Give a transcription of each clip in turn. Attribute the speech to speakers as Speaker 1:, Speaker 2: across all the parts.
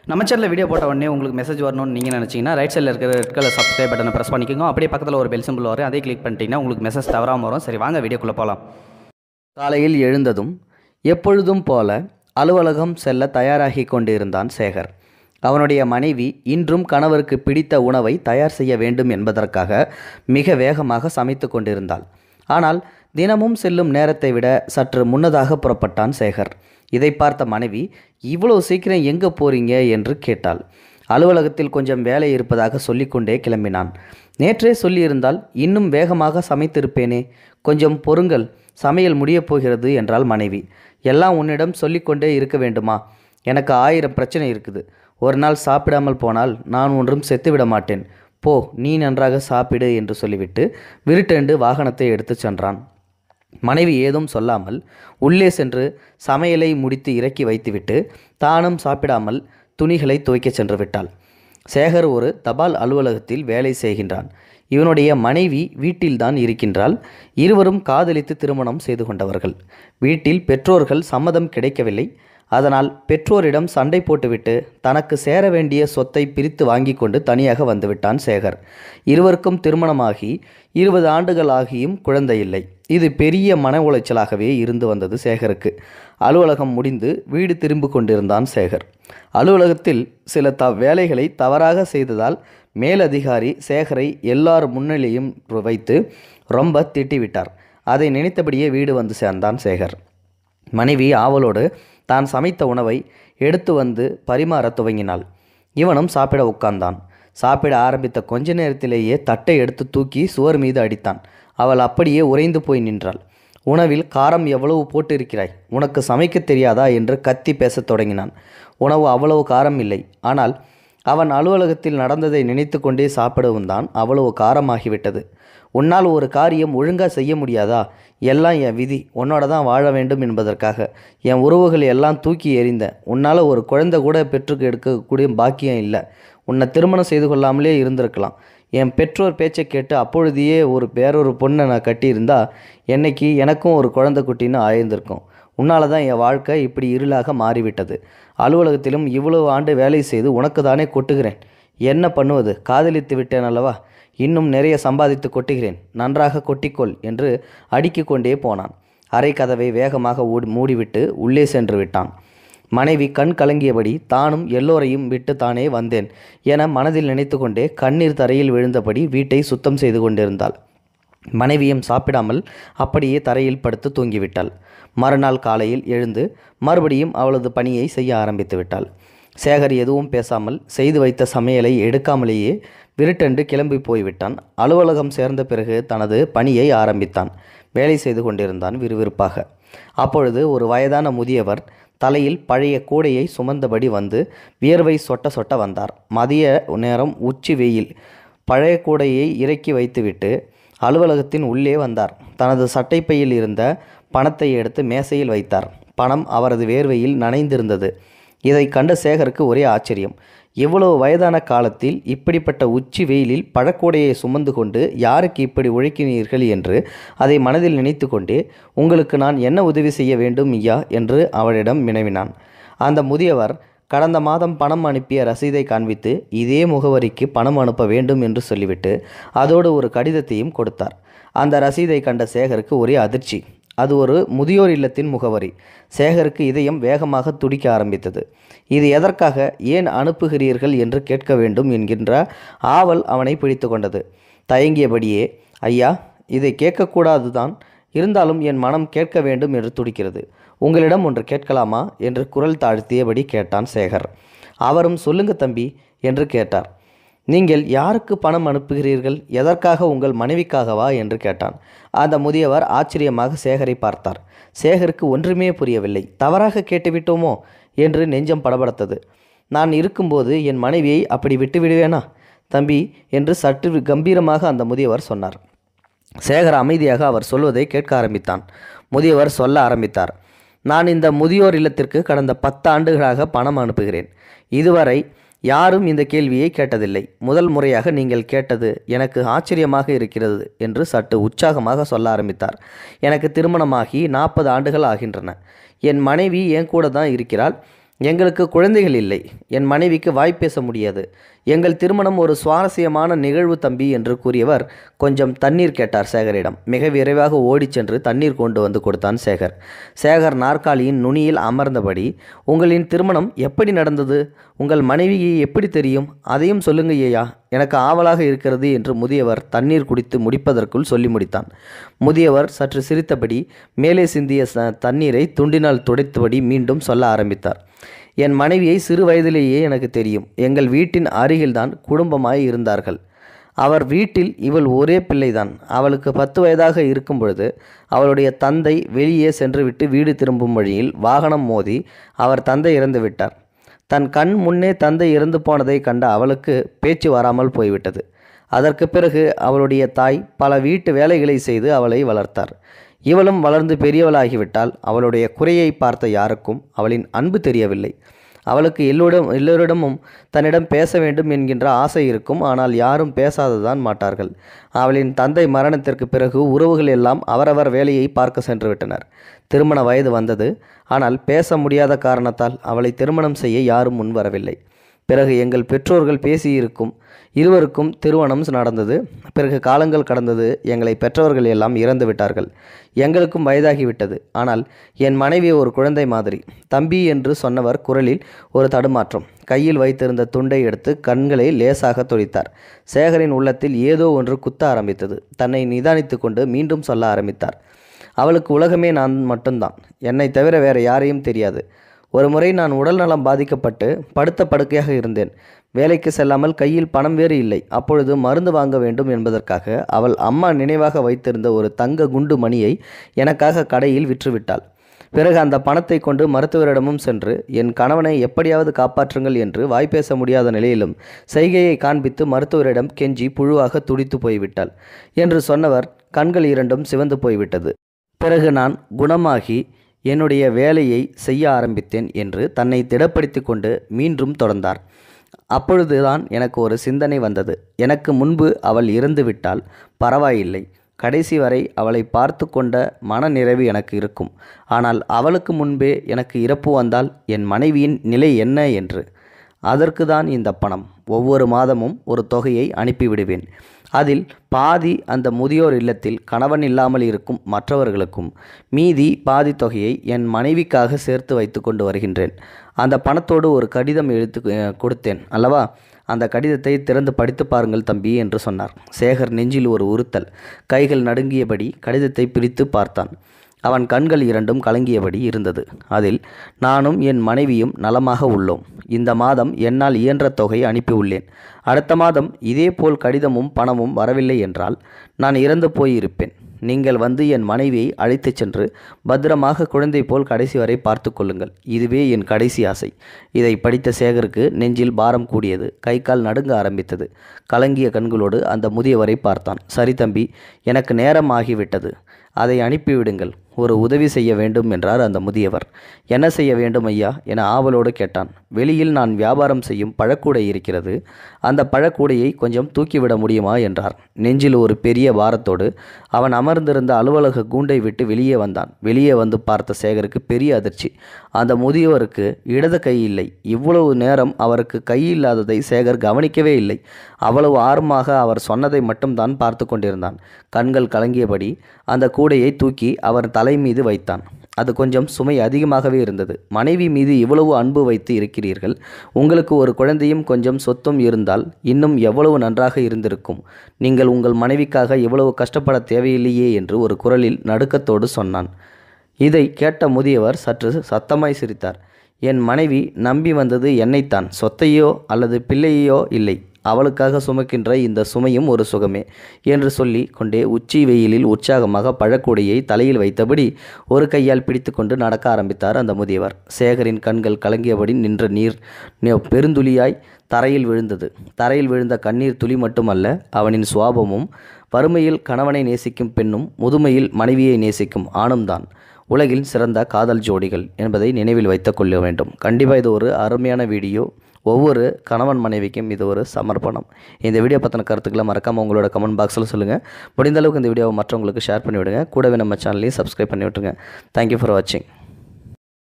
Speaker 1: நம்ம சேனலில் வீடியோ போட்ட உடனே உங்களுக்கு மெசேஜ் வரணும்னு நீங்கள் நினச்சிங்கன்னா ரைட் சைடில் இருக்கிற ரெட் கலர் சப்ஸ்கிரைப் பட்டனை ப்ரெஸ் பண்ணிக்கோங்க அப்படியே பக்கத்தில் ஒரு பெல் சிம்பிள் வரும் அதே கிளிக் பண்ணிட்டீங்கன்னா உங்களுக்கு மெசேஜ் தவறாமல் வரும் சரி வாங்க வீடியோக்குள்ளே போகலாம் காலையில் எழுந்ததும் எப்பொழுதும் போல அலுவலகம் செல்ல தயாராகி கொண்டிருந்தான் சேகர் அவனுடைய மனைவி இன்றும் கணவருக்கு பிடித்த உணவை தயார் செய்ய வேண்டும் என்பதற்காக மிக வேகமாக சமைத்து கொண்டிருந்தாள் ஆனால் தினமும் செல்லும் நேரத்தை விட சற்று முன்னதாக புறப்பட்டான் சேகர் இதை பார்த்த மனைவி இவ்வளோ சீக்கிரம் எங்கே போறீங்க என்று கேட்டாள் அலுவலகத்தில் கொஞ்சம் வேலை இருப்பதாக சொல்லிக்கொண்டே கிளம்பினான் நேற்றே சொல்லியிருந்தால் இன்னும் வேகமாக சமைத்திருப்பேனே கொஞ்சம் பொறுங்கள் சமையல் முடியப் போகிறது என்றாள் மனைவி எல்லாம் உன்னிடம் சொல்லிக்கொண்டே இருக்க வேண்டுமா எனக்கு ஆயிரம் பிரச்சனை இருக்குது ஒரு நாள் சாப்பிடாமல் போனால் நான் ஒன்றும் செத்துவிட மாட்டேன் போ நீ நன்றாக சாப்பிடு என்று சொல்லிவிட்டு விருட்டெண்டு வாகனத்தை எடுத்துச் சென்றான் மனைவி ஏதும் சொல்லாமல் உள்ளே சென்று சமையலை முடித்து இறக்கி வைத்துவிட்டு தானும் சாப்பிடாமல் துணிகளை துவைக்கச் சென்று விட்டாள் சேகர் ஒரு தபால் அலுவலகத்தில் வேலை செய்கின்றான் இவனுடைய மனைவி வீட்டில்தான் இருக்கின்றாள் இருவரும் காதலித்து திருமணம் செய்து கொண்டவர்கள் வீட்டில் பெற்றோர்கள் சம்மதம் கிடைக்கவில்லை அதனால் பெற்றோரிடம் சண்டை போட்டுவிட்டு தனக்கு சேர வேண்டிய சொத்தை பிரித்து வாங்கி கொண்டு தனியாக வந்துவிட்டான் சேகர் இருவருக்கும் திருமணமாகி இருபது ஆண்டுகள் ஆகியும் குழந்தை இல்லை இது பெரிய மன உளைச்சலாகவே இருந்து வந்தது சேகருக்கு அலுவலகம் முடிந்து வீடு திரும்பி கொண்டிருந்தான் சேகர் அலுவலகத்தில் சில த வேலைகளை தவறாக செய்ததால் மேலதிகாரி சேகரை எல்லார் முன்னிலையும் வைத்து ரொம்ப திட்டிவிட்டார் அதை நினைத்தபடியே வீடு வந்து சேர்ந்தான் சேகர் மனைவி ஆவலோடு தான் சமைத்த உணவை எடுத்து வந்து பரிமாறத் துவங்கினாள் இவனும் சாப்பிட உட்கார்ந்தான் சாப்பிட ஆரம்பித்த கொஞ்ச நேரத்திலேயே தட்டை எடுத்து தூக்கி சுவர் மீது அடித்தான் அவள் அப்படியே உறைந்து போய் நின்றாள் உணவில் காரம் எவ்வளவு போட்டிருக்கிறாய் உனக்கு சமைக்க தெரியாதா என்று கத்தி பேசத் தொடங்கினான் உணவு அவ்வளவு காரம் இல்லை ஆனால் அவன் அலுவலகத்தில் நடந்ததை நினைத்து கொண்டே சாப்பிடவும் தான் அவ்வளவு காரமாகிவிட்டது உன்னால் ஒரு காரியம் ஒழுங்காக செய்ய முடியாதா எல்லாம் என் விதி உன்னோட தான் வாழ வேண்டும் என்பதற்காக என் உறவுகள் எல்லாம் தூக்கி எறிந்த உன்னால் ஒரு குழந்தை கூட பெற்றுக்கு எடுக்கக்கூடிய பாக்கியம் இல்லை உன்னை திருமணம் செய்து கொள்ளாமலே இருந்திருக்கலாம் என் பெற்றோர் பேச்சை கேட்டு அப்பொழுதையே ஒரு வேறொரு பொண்ணை நான் கட்டியிருந்தா என்னைக்கு எனக்கும் ஒரு குழந்தை குட்டின்னு ஆயிருந்திருக்கும் உன்னால தான் என் வாழ்க்கை இப்படி இருளாக மாறிவிட்டது அலுவலகத்திலும் இவ்வளவு ஆண்டு வேலை செய்து உனக்கு தானே கொட்டுகிறேன் என்ன பண்ணுவது காதலித்து விட்டேன் அல்லவா இன்னும் நிறைய சம்பாதித்து கொட்டுகிறேன் நன்றாக கொட்டிக்கொள் என்று அடுக்கிக் கொண்டே போனான் அரை கதவை வேகமாக ஊடி மூடிவிட்டு உள்ளே சென்று விட்டான் மனைவி கண் கலங்கியபடி தானும் எல்லோரையும் விட்டு தானே வந்தேன் என மனதில் நினைத்து கொண்டே கண்ணீர் தரையில் விழுந்தபடி வீட்டை சுத்தம் செய்து கொண்டிருந்தாள் மனைவியும் சாப்பிடாமல் அப்படியே தரையில் படுத்து தூங்கிவிட்டாள் மறுநாள் காலையில் எழுந்து மறுபடியும் அவளது பணியை செய்ய ஆரம்பித்து விட்டாள் சேகர் எதுவும் பேசாமல் செய்து வைத்த சமையலை எடுக்காமலேயே விருட்டென்று கிளம்பி போய்விட்டான் அலுவலகம் சேர்ந்த பிறகு தனது பணியை ஆரம்பித்தான் வேலை செய்து கொண்டிருந்தான் விறுவிறுப்பாக அப்பொழுது ஒரு வயதான முதியவர் தலையில் பழைய கூடையை சுமந்தபடி வந்து வியர்வை சொட்ட சொட்ட வந்தார் மதிய நேரம் உச்சி வெயில் பழைய கூடையை இறக்கி வைத்துவிட்டு அலுவலகத்தின் உள்ளே வந்தார் தனது சட்டைப்பையில் இருந்த பணத்தை எடுத்து மேசையில் வைத்தார் பணம் அவரது வேர்வையில் நனைந்திருந்தது இதை கண்ட சேகருக்கு ஒரே ஆச்சரியம் இவ்வளவு வயதான காலத்தில் இப்படிப்பட்ட உச்சி வெயிலில் பழக்கூடையை சுமந்து கொண்டு யாருக்கு இப்படி உழைக்கினீர்கள் என்று அதை மனதில் நினைத்து கொண்டே உங்களுக்கு நான் என்ன உதவி செய்ய வேண்டும் ஐயா என்று அவளிடம் வினவினான் அந்த முதியவர் கடந்த மாதம் பணம் அனுப்பிய ரசீதை காண்பித்து இதே முகவரிக்கு பணம் அனுப்ப வேண்டும் என்று சொல்லிவிட்டு அதோடு ஒரு கடிதத்தையும் கொடுத்தார் அந்த ரசீதை கண்ட சேகருக்கு ஒரே அதிர்ச்சி அது ஒரு முதியோர் இல்லத்தின் முகவரி சேகருக்கு இதயம் வேகமாக துடிக்க ஆரம்பித்தது இது எதற்காக ஏன் அனுப்புகிறீர்கள் என்று கேட்க வேண்டும் என்கின்ற ஆவல் அவனை பிடித்து கொண்டது தயங்கியபடியே ஐயா இதை கேட்கக்கூடாது தான் இருந்தாலும் என் மனம் கேட்க வேண்டும் என்று துடிக்கிறது உங்களிடம் ஒன்று கேட்கலாமா என்று குரல் தாழ்த்தியபடி கேட்டான் சேகர் அவரும் சொல்லுங்க தம்பி என்று கேட்டார் நீங்கள் யாருக்கு பணம் அனுப்புகிறீர்கள் எதற்காக உங்கள் மனைவிக்காகவா என்று கேட்டான் அந்த முதியவர் ஆச்சரியமாக சேகரை பார்த்தார் சேகருக்கு ஒன்றுமே புரியவில்லை தவறாக கேட்டுவிட்டோமோ என்று நெஞ்சம் படபடத்தது நான் இருக்கும்போது என் மனைவியை அப்படி விட்டு விடுவேனா தம்பி என்று சற்று கம்பீரமாக அந்த முதியவர் சொன்னார் சேகர் அமைதியாக அவர் சொல்வதை கேட்க ஆரம்பித்தான் முதியவர் சொல்ல ஆரம்பித்தார் நான் இந்த முதியோர் இல்லத்திற்கு கடந்த பத்து ஆண்டுகளாக பணம் அனுப்புகிறேன் இதுவரை யாரும் இந்த கேள்வியை கேட்டதில்லை முதல் முறையாக நீங்கள் கேட்டது எனக்கு ஆச்சரியமாக இருக்கிறது என்று சற்று உற்சாகமாக சொல்ல ஆரம்பித்தார் எனக்கு திருமணமாகி நாற்பது ஆண்டுகள் ஆகின்றன என் மனைவி என் கூட தான் இருக்கிறாள்
Speaker 2: எங்களுக்கு குழந்தைகள் இல்லை என் மனைவிக்கு வாய் பேச முடியாது எங்கள் திருமணம் ஒரு சுவாரஸ்யமான நிகழ்வு தம்பி என்று கூறியவர் கொஞ்சம் தண்ணீர் கேட்டார் சேகரிடம் மிக விரைவாக ஓடிச் சென்று தண்ணீர் கொண்டு வந்து கொடுத்தான் சேகர் சேகர் நாற்காலியின் நுனியில் அமர்ந்தபடி உங்களின் திருமணம் எப்படி நடந்தது உங்கள் மனைவியை எப்படி தெரியும் அதையும் சொல்லுங்க ஐயா எனக்கு ஆவலாக இருக்கிறது என்று முதியவர் தண்ணீர் குடித்து முடிப்பதற்குள் சொல்லி முடித்தான் முதியவர் சற்று சிரித்தபடி மேலே சிந்திய ச- தண்ணீரை துண்டினால் துடைத்தபடி மீண்டும் சொல்ல ஆரம்பித்தார் என் மனைவியை சிறு வயதிலேயே எனக்கு தெரியும் எங்கள் வீட்டின் அருகில்தான் குடும்பமாய் இருந்தார்கள் அவர் வீட்டில் இவள் ஒரே பிள்ளைதான் அவளுக்கு பத்து வயதாக இருக்கும் பொழுது அவளுடைய தந்தை வெளியே சென்றுவிட்டு வீடு திரும்பும் வழியில் வாகனம் மோதி அவர் தந்தை இறந்து விட்டார் தன் கண் முன்னே தந்தை இறந்து போனதை கண்ட அவளுக்கு பேச்சு வராமல் போய்விட்டது அதற்கு பிறகு அவளுடைய தாய் பல வீட்டு வேலைகளை செய்து அவளை வளர்த்தார் இவளும் வளர்ந்து பெரியவளாகிவிட்டால் அவளுடைய குறையை பார்த்த யாருக்கும் அவளின் அன்பு தெரியவில்லை அவளுக்கு எல்லோரிடம் எல்லோரிடமும் தன்னிடம் பேச வேண்டும் என்கின்ற ஆசை இருக்கும் ஆனால் யாரும் பேசாததான் மாட்டார்கள் அவளின் தந்தை மரணத்திற்கு பிறகு உறவுகள் எல்லாம் அவரவர் வேலையை பார்க்க சென்று விட்டனர் திருமண வயது வந்தது ஆனால் பேச முடியாத காரணத்தால் அவளை திருமணம் செய்ய யாரும் முன்வரவில்லை பிறகு எங்கள் பெற்றோர்கள் பேசியிருக்கும் இருவருக்கும் திருமணம் நடந்தது பிறகு காலங்கள் கடந்தது எங்களை பெற்றவர்கள் எல்லாம் இறந்து விட்டார்கள் எங்களுக்கும் வயதாகிவிட்டது ஆனால் என் மனைவி ஒரு குழந்தை மாதிரி தம்பி என்று சொன்னவர் குரலில் ஒரு தடுமாற்றம் கையில் வைத்திருந்த துண்டை எடுத்து கண்களை லேசாக துடித்தார் சேகரின் உள்ளத்தில் ஏதோ ஒன்று குத்த ஆரம்பித்தது தன்னை நிதானித்து கொண்டு மீண்டும் சொல்ல ஆரம்பித்தார் அவளுக்கு உலகமே நான் மட்டும்தான் என்னை தவிர வேற யாரையும் தெரியாது ஒரு முறை நான் உடல்நலம் பாதிக்கப்பட்டு படுத்த படுக்கையாக இருந்தேன் வேலைக்கு செல்லாமல் கையில் பணம் வேறு இல்லை அப்பொழுது மருந்து வாங்க வேண்டும் என்பதற்காக அவள் அம்மா நினைவாக வைத்திருந்த ஒரு தங்க குண்டு மணியை எனக்காக கடையில் விற்றுவிட்டாள் பிறகு அந்த பணத்தை கொண்டு மருத்துவரிடமும் சென்று என் கணவனை எப்படியாவது காப்பாற்றுங்கள் என்று வாய் பேச முடியாத நிலையிலும் செய்கையை காண்பித்து மருத்துவரிடம் கெஞ்சி புழுவாக துடித்து போய்விட்டாள் என்று சொன்னவர் கண்கள் இரண்டும் சிவந்து போய்விட்டது பிறகு நான் குணமாகி என்னுடைய வேலையை செய்ய ஆரம்பித்தேன் என்று தன்னை திடப்படுத்தி கொண்டு மீண்டும் தொடர்ந்தார் அப்பொழுதுதான் எனக்கு ஒரு சிந்தனை வந்தது எனக்கு முன்பு அவள் இறந்து விட்டால் பரவாயில்லை கடைசி வரை அவளை பார்த்து கொண்ட மன நிறைவு எனக்கு இருக்கும் ஆனால் அவளுக்கு முன்பே எனக்கு இறப்பு வந்தால் என் மனைவியின் நிலை என்ன என்று அதற்கு தான் இந்த பணம் ஒவ்வொரு மாதமும் ஒரு தொகையை அனுப்பிவிடுவேன் அதில் பாதி அந்த முதியோர் இல்லத்தில் கணவன் இல்லாமல் இருக்கும் மற்றவர்களுக்கும் மீதி பாதி தொகையை என் மனைவிக்காக சேர்த்து வைத்து கொண்டு வருகின்றேன் அந்த பணத்தோடு ஒரு கடிதம் எழுத்து அஹ், கொடுத்தேன் அல்லவா அந்த கடிதத்தை திறந்து படித்து பாருங்கள் தம்பி என்று சொன்னார் சேகர் நெஞ்சில் ஒரு உறுத்தல் கைகள் நடுங்கியபடி கடிதத்தை பிரித்து பார்த்தான் அவன் கண்கள் இரண்டும் கலங்கியபடி இருந்தது அதில் நானும் என் மனைவியும் நலமாக உள்ளோம் இந்த மாதம் என்னால் இயன்ற தொகை அனுப்பியுள்ளேன் அடுத்த மாதம் இதேபோல் கடிதமும் பணமும் வரவில்லை என்றால் நான் இறந்து போயிருப்பேன் நீங்கள் வந்து என் மனைவியை அழைத்துச் சென்று பத்திரமாக குழந்தை போல் கடைசி வரை பார்த்து கொள்ளுங்கள் இதுவே என் கடைசி ஆசை இதை படித்த சேகருக்கு நெஞ்சில் பாரம் கூடியது கை கால் நடுங்க ஆரம்பித்தது கலங்கிய கண்களோடு அந்த முதியவரை பார்த்தான் சரி தம்பி எனக்கு நேரம் ஆகிவிட்டது அதை அனுப்பிவிடுங்கள் ஒரு உதவி செய்ய வேண்டும் என்றார் அந்த முதியவர் என்ன செய்ய வேண்டும் ஐயா என ஆவலோடு கேட்டான் வெளியில் நான் வியாபாரம் செய்யும் பழக்கூடை இருக்கிறது அந்த பழக்கூடையை கொஞ்சம் தூக்கிவிட முடியுமா என்றார் நெஞ்சில் ஒரு பெரிய பாரத்தோடு அவன் அமர்ந்திருந்த அலுவலக கூண்டை விட்டு வெளியே வந்தான் வெளியே வந்து பார்த்த சேகருக்கு பெரிய அதிர்ச்சி அந்த முதியவருக்கு இடது கை இல்லை இவ்வளவு நேரம் அவருக்கு கை இல்லாததை சேகர் கவனிக்கவே இல்லை அவ்வளவு ஆர்வமாக அவர் சொன்னதை மட்டும்தான் பார்த்து கொண்டிருந்தான் கண்கள் கலங்கியபடி அந்த கூடையை தூக்கி அவர் தலை மீது வைத்தான் அது கொஞ்சம் சுமை அதிகமாகவே இருந்தது மனைவி மீது இவ்வளவு அன்பு வைத்து இருக்கிறீர்கள் உங்களுக்கு ஒரு குழந்தையும் கொஞ்சம் சொத்தும் இருந்தால் இன்னும் எவ்வளவு நன்றாக இருந்திருக்கும் நீங்கள் உங்கள் மனைவிக்காக இவ்வளவு கஷ்டப்பட தேவையில்லையே என்று ஒரு குரலில் நடுக்கத்தோடு சொன்னான் இதை கேட்ட முதியவர் சற்று சத்தமாய் சிரித்தார் என் மனைவி நம்பி வந்தது என்னைத்தான் சொத்தையோ அல்லது பிள்ளையோ இல்லை அவளுக்காக சுமக்கின்ற இந்த சுமையும் ஒரு சுகமே என்று சொல்லி கொண்டே உச்சி வெயிலில் உற்சாகமாக பழக்கூடையை தலையில் வைத்தபடி ஒரு கையால் பிடித்துக்கொண்டு நடக்க ஆரம்பித்தார் அந்த முதியவர் சேகரின் கண்கள் கலங்கியபடி நின்ற நீர் நி- பெருந்துளியாய் தரையில் விழுந்தது தரையில் விழுந்த கண்ணீர் துளி மட்டுமல்ல அவனின் சுவாபமும் வறுமையில் கணவனை நேசிக்கும் பெண்ணும் முதுமையில் மனைவியை நேசிக்கும் ஆணும் தான் உலகில் சிறந்த காதல் ஜோடிகள் என்பதை நினைவில் வைத்துக் கொள்ள வேண்டும் கண்டிப்பாக இது ஒரு அருமையான வீடியோ ஒவ்வொரு கணவன் மனைவிக்கும் இது ஒரு சமர்ப்பணம் இந்த வீடியோ பற்றின கருத்துக்களை மறக்காமல் உங்களோட கமெண்ட் பாக்ஸில் சொல்லுங்கள் முடிந்த அளவுக்கு இந்த வீடியோவை மற்றவங்களுக்கு ஷேர் பண்ணி விடுங்க கூடவே நம்ம சேனலையும் சப்ஸ்கிரைப் பண்ணி விட்டுருங்க தேங்க்யூ ஃபார் வாட்சிங்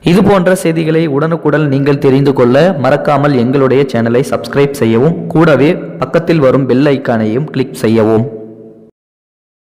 Speaker 3: இது போன்ற செய்திகளை உடனுக்குடன் நீங்கள் தெரிந்து கொள்ள மறக்காமல் எங்களுடைய சேனலை சப்ஸ்கிரைப் செய்யவும் கூடவே பக்கத்தில் வரும் பெல் ஐக்கானையும் கிளிக் செய்யவும்